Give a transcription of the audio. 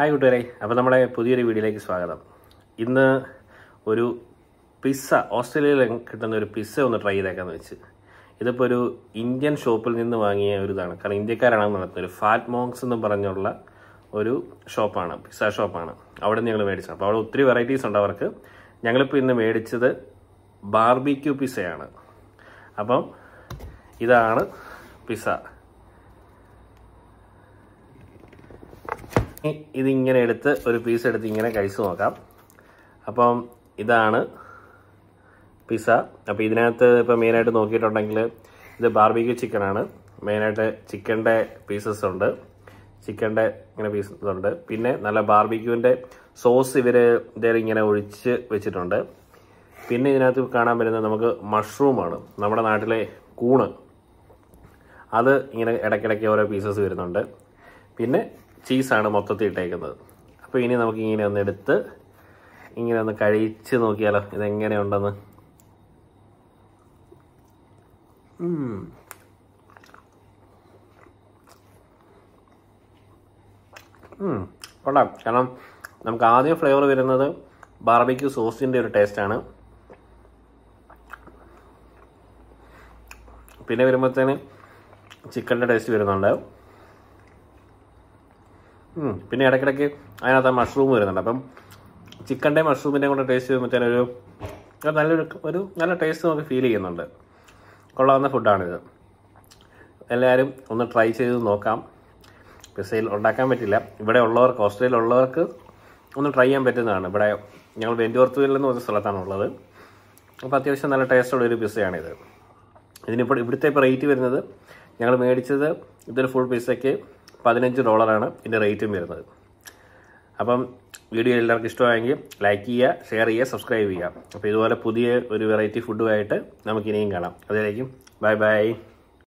Hi കൂട്ടുകാരെ അപ്പോൾ നമ്മുടെ പുതിയൊരു വീഡിയോയിലേക്ക് സ്വാഗതം ഇന്ന് ഒരു പിസ്സ ഓസ്ട്രേലിയയിൽ കിട്ടുന്ന ഒരു പിസ്സ ഒന്ന് ട്രൈ ചെയ്തേക്കാന്ന് വെച്ച് ഇതിപ്പോൾ ഒരു ഇന്ത്യൻ ഷോപ്പിൽ നിന്ന് വാങ്ങിയ ഒരു ഇതാണ് കാരണം ഇന്ത്യക്കാരാണ് നടത്തുന്നത് ഒരു ഫാറ്റ് മോങ്സ് എന്ന് പറഞ്ഞുള്ള ഒരു ഷോപ്പാണ് പിസ്സ ഷോപ്പാണ് അവിടെ നിന്ന് ഞങ്ങൾ മേടിച്ചത് അപ്പോൾ അവിടെ ഒത്തിരി വെറൈറ്റീസ് ഉണ്ട് അവർക്ക് ഞങ്ങളിപ്പോൾ ഇന്ന് മേടിച്ചത് ബാർബിക്യൂ പിസ്സയാണ് അപ്പം ഇതാണ് പിസ്സ ഇനി ഇതിങ്ങനെ എടുത്ത് ഒരു പീസ് എടുത്ത് ഇങ്ങനെ കഴിച്ചു നോക്കാം അപ്പം ഇതാണ് പിസ്സ അപ്പോൾ ഇതിനകത്ത് ഇപ്പോൾ മെയിനായിട്ട് നോക്കിയിട്ടുണ്ടെങ്കിൽ ഇത് ബാർബിക്യൂ ചിക്കനാണ് മെയിനായിട്ട് ചിക്കൻ്റെ പീസസ് ഉണ്ട് ചിക്കൻ്റെ ഇങ്ങനെ പീസസ് ഉണ്ട് പിന്നെ നല്ല ബാർബിക്യൂവിൻ്റെ സോസ് ഇവർ ഇതേ ഇങ്ങനെ ഒഴിച്ച് വെച്ചിട്ടുണ്ട് പിന്നെ ഇതിനകത്ത് കാണാൻ പറ്റുന്നത് നമുക്ക് മഷ്റൂമാണ് നമ്മുടെ നാട്ടിലെ കൂണ് അത് ഇങ്ങനെ ഇടയ്ക്കിടയ്ക്ക് ഓരോ പീസസ് വരുന്നുണ്ട് പിന്നെ ചീസാണ് മൊത്തത്തിൽ ഇട്ടേക്കുന്നത് അപ്പോൾ ഇനി നമുക്ക് ഇങ്ങനെ ഒന്ന് എടുത്ത് ഇങ്ങനെ ഒന്ന് കഴിച്ച് നോക്കിയാലോ ഇതെങ്ങനെയുണ്ടെന്ന് ഉം. ഉം, കൊള്ളാം കാരണം നമുക്ക് ആദ്യം ഫ്ലേവർ വരുന്നത് ബാർബിക്യൂ സോസിൻ്റെ ഒരു ടേസ്റ്റാണ് പിന്നെ വരുമ്പോഴത്തേന് ചിക്കൻ്റെ ടേസ്റ്റ് വരുന്നുണ്ട് ഉം, പിന്നെ ഇടയ്ക്കിടയ്ക്ക് അതിനകത്ത് മഷ്റൂം വരുന്നുണ്ട് അപ്പം ചിക്കൻ്റെ മഷ്റൂമിൻ്റെ കൂടെ ടേസ്റ്റ് വരുമ്പോഴത്തേനും ഒരു ഒരു നല്ലൊരു ഒരു നല്ല ടേസ്റ്റ് നമുക്ക് ഫീൽ ചെയ്യുന്നുണ്ട് കൊള്ളാവുന്ന ഫുഡാണിത് എല്ലാവരും ഒന്ന് ട്രൈ ചെയ്ത് നോക്കാം പിസയിൽ ഉണ്ടാക്കാൻ പറ്റില്ല ഇവിടെ ഉള്ളവർക്ക് ഓസ്ട്രേലിയയിൽ ഉള്ളവർക്ക് ഒന്ന് ട്രൈ ചെയ്യാൻ പറ്റുന്നതാണ് ഇവിടെ ഞങ്ങൾ വെൻറ്റോർത്തുവിൽ എന്ന് പറഞ്ഞ സ്ഥലത്താണ് ഉള്ളത് അപ്പോൾ അത്യാവശ്യം നല്ല ടേസ്റ്റുള്ള ഒരു പിസയാണിത് ഇതിനിപ്പോൾ ഇവിടുത്തെ ഇപ്പോൾ റേറ്റ് വരുന്നത് ഞങ്ങൾ മേടിച്ചത് ഇതൊരു ഫുൾ പിസയ്ക്ക് പതിനഞ്ച് ഡോളറാണ് ഇതിൻ്റെ റേറ്റും വരുന്നത് അപ്പം വീഡിയോ എല്ലാവർക്കും ഇഷ്ടമായെങ്കിൽ ലൈക്ക് ചെയ്യുക ഷെയർ ചെയ്യുക സബ്സ്ക്രൈബ് ചെയ്യുക അപ്പോൾ ഇതുപോലെ പുതിയ ഒരു വെറൈറ്റി ഫുഡുമായിട്ട് നമുക്ക് ഇനിയും കാണാം അതിലേക്കും ബൈ ബൈ